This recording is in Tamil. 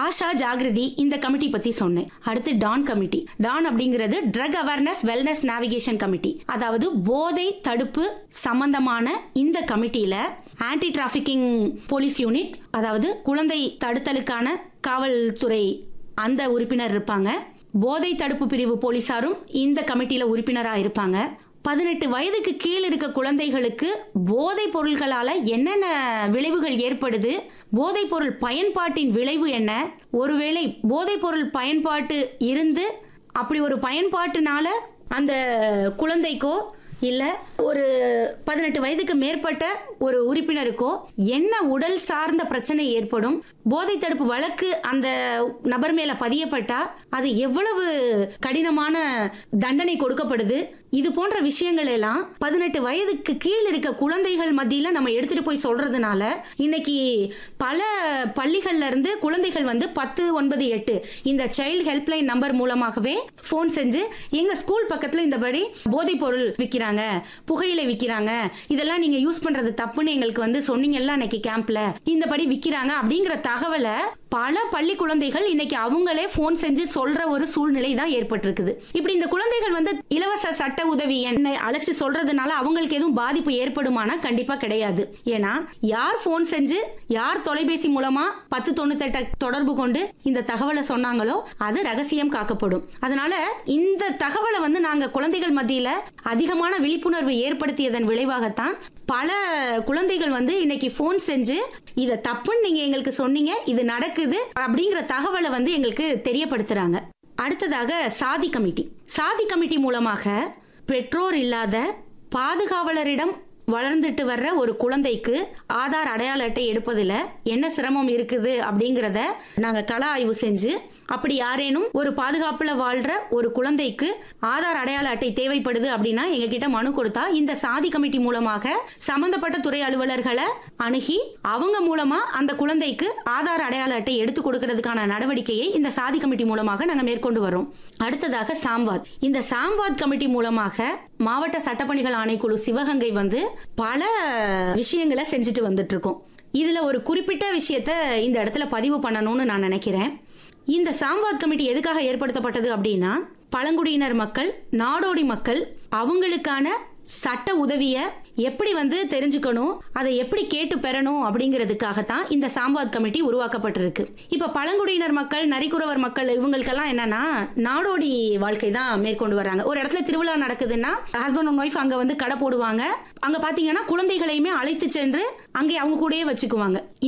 ஆஷா ஜாகிரதி இந்த கமிட்டி பத்தி சொன்னேன் அடுத்து டான் கமிட்டி டான் அப்படிங்கிறது drug awareness wellness navigation committee அதாவது போதை தடுப்பு சம்பந்தமான இந்த கமிட்டியில ஆன்டி டிராஃபிக்கிங் போலீஸ் யூனிட் அதாவது குழந்தை தடுத்தலுக்கான காவல்துறை அந்த உறுப்பினர் இருப்பாங்க போதை தடுப்பு பிரிவு போலீசாரும் இந்த கமிட்டியில உறுப்பினரா இருப்பாங்க பதினெட்டு வயதுக்கு கீழ் இருக்க குழந்தைகளுக்கு போதைப் பொருள்களால என்னென்ன விளைவுகள் ஏற்படுது போதைப் பொருள் பயன்பாட்டின் விளைவு என்ன ஒருவேளை போதைப் பொருள் பயன்பாட்டு இருந்து அப்படி ஒரு பயன்பாட்டுனால அந்த குழந்தைக்கோ இல்ல ஒரு பதினெட்டு வயதுக்கு மேற்பட்ட ஒரு உறுப்பினருக்கோ என்ன உடல் சார்ந்த பிரச்சனை ஏற்படும் போதை தடுப்பு வழக்கு அந்த நபர் மேல பதியப்பட்டா அது எவ்வளவு கடினமான தண்டனை கொடுக்கப்படுது இது போன்ற விஷயங்கள் எல்லாம் பதினெட்டு வயதுக்கு கீழ் இருக்க குழந்தைகள் மத்தியில நம்ம எடுத்துட்டு போய் சொல்றதுனால இன்னைக்கு பல பள்ளிகள்ல இருந்து குழந்தைகள் வந்து பத்து ஒன்பது எட்டு இந்த சைல்டு ஹெல்ப்லைன் நம்பர் மூலமாகவே ஃபோன் செஞ்சு எங்க ஸ்கூல் பக்கத்துல இந்தபடி போதைப் பொருள் விற்கிறாங்க புகையிலை விற்கிறாங்க இதெல்லாம் நீங்க யூஸ் பண்றது தப்புன்னு எங்களுக்கு வந்து சொன்னீங்கல்ல அன்னைக்கு கேம்ப்ல இந்தபடி விற்கிறாங்க அப்படிங்கிற தகவலை பல பள்ளி குழந்தைகள் இன்னைக்கு அவங்களே ஃபோன் செஞ்சு சொல்ற ஒரு சூழ்நிலை தான் ஏற்பட்டிருக்குது இப்படி இந்த குழந்தைகள் வந்து இலவச சட்ட உதவி என்னை அழைச்சு சொல்றதுனால அவங்களுக்கு எதுவும் பாதிப்பு ஏற்படுமானா கண்டிப்பா கிடையாது ஏன்னா யார் ஃபோன் செஞ்சு யார் தொலைபேசி மூலமா பத்து தொண்ணூத்தெட்ட தொடர்பு கொண்டு இந்த தகவலை சொன்னாங்களோ அது ரகசியம் காக்கப்படும் அதனால இந்த தகவலை வந்து நாங்க குழந்தைகள் மத்தியில அதிகமான விழிப்புணர்வு ஏற்படுத்தியதன் விளைவாகத்தான் பல குழந்தைகள் வந்து இன்னைக்கு ஃபோன் செஞ்சு இதை தப்புன்னு நீங்க எங்களுக்கு சொன்னீங்க இது நடக்குது அப்படிங்கிற தகவலை வந்து எங்களுக்கு தெரியப்படுத்துறாங்க அடுத்ததாக சாதி கமிட்டி சாதி கமிட்டி மூலமாக பெற்றோர் இல்லாத பாதுகாவலரிடம் வளர்ந்துட்டு வர்ற ஒரு குழந்தைக்கு ஆதார் அடையாள அட்டை எடுப்பதில் என்ன சிரமம் இருக்குது அப்படிங்கிறத நாங்கள் கள ஆய்வு செஞ்சு அப்படி யாரேனும் ஒரு பாதுகாப்புல வாழ்ற ஒரு குழந்தைக்கு ஆதார் அடையாள அட்டை தேவைப்படுது அப்படின்னா எங்ககிட்ட மனு கொடுத்தா இந்த சாதி கமிட்டி மூலமாக சம்பந்தப்பட்ட துறை அலுவலர்களை அணுகி அவங்க மூலமா அந்த குழந்தைக்கு ஆதார் அடையாள அட்டை எடுத்து கொடுக்கறதுக்கான நடவடிக்கையை இந்த சாதி கமிட்டி மூலமாக நாங்கள் மேற்கொண்டு வரோம் அடுத்ததாக சாம்வாத் இந்த சாம்வாத் கமிட்டி மூலமாக மாவட்ட சட்டப்பணிகள் ஆணைக்குழு சிவகங்கை வந்து பல விஷயங்களை செஞ்சுட்டு வந்துட்டு இருக்கோம் இதுல ஒரு குறிப்பிட்ட விஷயத்த இந்த இடத்துல பதிவு பண்ணணும்னு நான் நினைக்கிறேன் இந்த சாம்வாத் கமிட்டி எதுக்காக ஏற்படுத்தப்பட்டது அப்படின்னா பழங்குடியினர் மக்கள் நாடோடி மக்கள் அவங்களுக்கான சட்ட உதவிய எப்படி வந்து தெரிஞ்சுக்கணும் அதை எப்படி கேட்டு பெறணும் அப்படிங்கிறதுக்காகத்தான் இந்த சாம்வாத் கமிட்டி உருவாக்கப்பட்டிருக்கு இப்ப பழங்குடியினர் மக்கள் நரிக்குறவர் மக்கள் இவங்களுக்கெல்லாம் என்னன்னா நாடோடி வாழ்க்கை தான் மேற்கொண்டு வராங்க ஒரு இடத்துல திருவிழா நடக்குதுன்னா ஹஸ்பண்ட் அண்ட் ஒய்ஃப் அங்க வந்து கடை போடுவாங்க அங்க பாத்தீங்கன்னா குழந்தைகளையுமே அழைத்து சென்று அங்கே அவங்க கூடயே வச்சுக்குவாங்க